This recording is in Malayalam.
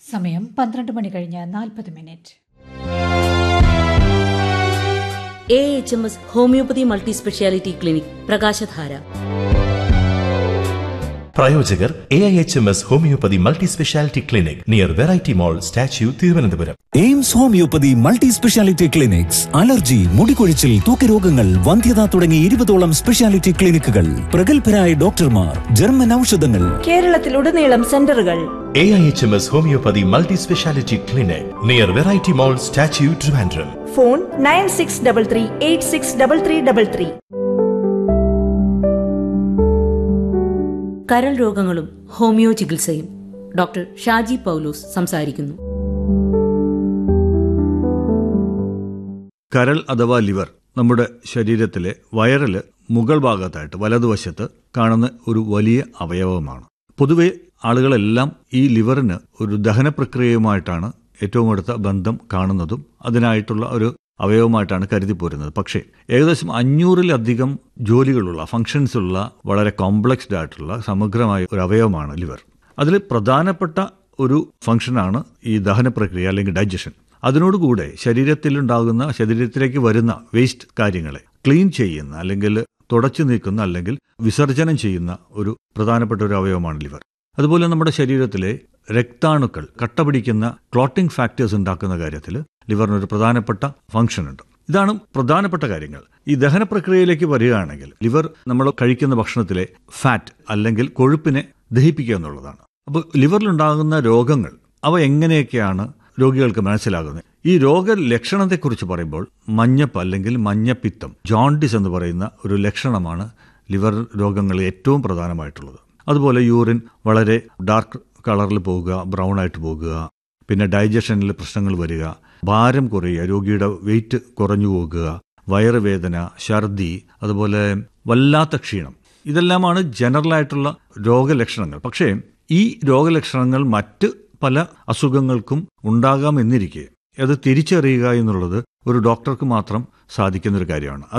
സമയം പന്ത്രണ്ട് മണി കഴിഞ്ഞ് നാൽപ്പത് minute A H M S homoeopathy multi speciality clinic Prakashadhara പ്രായോജകർ A I H M S homoeopathy multi speciality clinic near variety mall statue Thiruvananthapuram AIMS homoeopathy multi speciality clinics allergy മുടികൊഴിച്ചിൽ തൂക്കരോഗങ്ങൾ വന്ധ്യത തുടങ്ങി ഇരുപതോളം സ്പെഷ്യാലിറ്റി ക്ലിനിക്കുകൾ പ്രഗത്ഭരായ ഡോക്ടർമാർ ജർമ്മൻ ഔഷധങ്ങൾ കേരളത്തിലുടനീളം സെന്ററുകൾ A I H M S homoeopathy multi speciality clinic near variety mall statue Trivandrum phone nine six double three eight six double three double three കരൾ രോഗങ്ങളും ഹോമിയോ ചികിത്സയും ഡോക്ടർ ഷാജി പൗലോസ് സംസാരിക്കുന്നു കരൾ അഥവാ ലിവർ നമ്മുടെ ശരീരത്തിലെ വയറില് മുകൾ ഭാഗത്തായിട്ട് വലതുവശത്ത് കാണുന്ന ഒരു വലിയ അവയവമാണ് പൊതുവെ ആളുകളെല്ലാം ഈ ലിവറിന് ഒരു ദഹന പ്രക്രിയയുമായിട്ടാണ് ഏറ്റവും അടുത്ത ബന്ധം കാണുന്നതും അതിനായിട്ടുള്ള ഒരു അവയവമായിട്ടാണ് കരുതിപ്പോരുന്നത് പക്ഷേ ഏകദേശം അഞ്ഞൂറിലധികം ജോലികളുള്ള ഫങ്ഷൻസ് ഉള്ള വളരെ കോംപ്ലക്സ്ഡ് ആയിട്ടുള്ള സമഗ്രമായ ഒരു അവയവമാണ് ലിവർ അതിൽ പ്രധാനപ്പെട്ട ഒരു ഫംഗ്ഷനാണ് ഈ ദഹന പ്രക്രിയ അല്ലെങ്കിൽ ഡൈജഷൻ അതിനോടുകൂടെ ശരീരത്തിലുണ്ടാകുന്ന ശരീരത്തിലേക്ക് വരുന്ന വേസ്റ്റ് കാര്യങ്ങളെ ക്ലീൻ ചെയ്യുന്ന അല്ലെങ്കിൽ തുടച്ചു നീക്കുന്ന അല്ലെങ്കിൽ വിസർജനം ചെയ്യുന്ന ഒരു പ്രധാനപ്പെട്ട ഒരു അവയവമാണ് ലിവർ അതുപോലെ നമ്മുടെ ശരീരത്തിലെ രക്താണുക്കൾ കട്ട പിടിക്കുന്ന ക്ലോട്ടിംഗ് ഫാക്ടേഴ്സ് ഉണ്ടാക്കുന്ന കാര്യത്തിൽ ലിവറിനൊരു പ്രധാനപ്പെട്ട ഫംഗ്ഷൻ ഉണ്ട് ഇതാണ് പ്രധാനപ്പെട്ട കാര്യങ്ങൾ ഈ ദഹന പ്രക്രിയയിലേക്ക് വരികയാണെങ്കിൽ ലിവർ നമ്മൾ കഴിക്കുന്ന ഭക്ഷണത്തിലെ ഫാറ്റ് അല്ലെങ്കിൽ കൊഴുപ്പിനെ ദഹിപ്പിക്കുക എന്നുള്ളതാണ് അപ്പോൾ ലിവറിലുണ്ടാകുന്ന രോഗങ്ങൾ അവ എങ്ങനെയൊക്കെയാണ് രോഗികൾക്ക് മനസ്സിലാകുന്നത് ഈ രോഗലക്ഷണത്തെക്കുറിച്ച് പറയുമ്പോൾ മഞ്ഞപ്പ് അല്ലെങ്കിൽ മഞ്ഞപ്പിത്തം ജോണ്ടിസ് എന്ന് പറയുന്ന ഒരു ലക്ഷണമാണ് ലിവർ രോഗങ്ങളിൽ ഏറ്റവും പ്രധാനമായിട്ടുള്ളത് അതുപോലെ യൂറിൻ വളരെ ഡാർക്ക് കളറിൽ പോകുക ബ്രൗൺ ആയിട്ട് പോകുക പിന്നെ ഡൈജഷനിൽ പ്രശ്നങ്ങൾ വരിക ഭാരം കുറയുക രോഗിയുടെ വെയിറ്റ് കുറഞ്ഞു പോകുക വയറുവേദന ഛർദി അതുപോലെ വല്ലാത്ത ക്ഷീണം ഇതെല്ലാമാണ് ജനറലായിട്ടുള്ള രോഗലക്ഷണങ്ങൾ പക്ഷേ ഈ രോഗലക്ഷണങ്ങൾ മറ്റ് പല അസുഖങ്ങൾക്കും ഉണ്ടാകാമെന്നിരിക്കെ അത് തിരിച്ചറിയുക എന്നുള്ളത് ഒരു ഡോക്ടർക്ക് മാത്രം സാധിക്കുന്ന ഒരു കാര്യമാണ്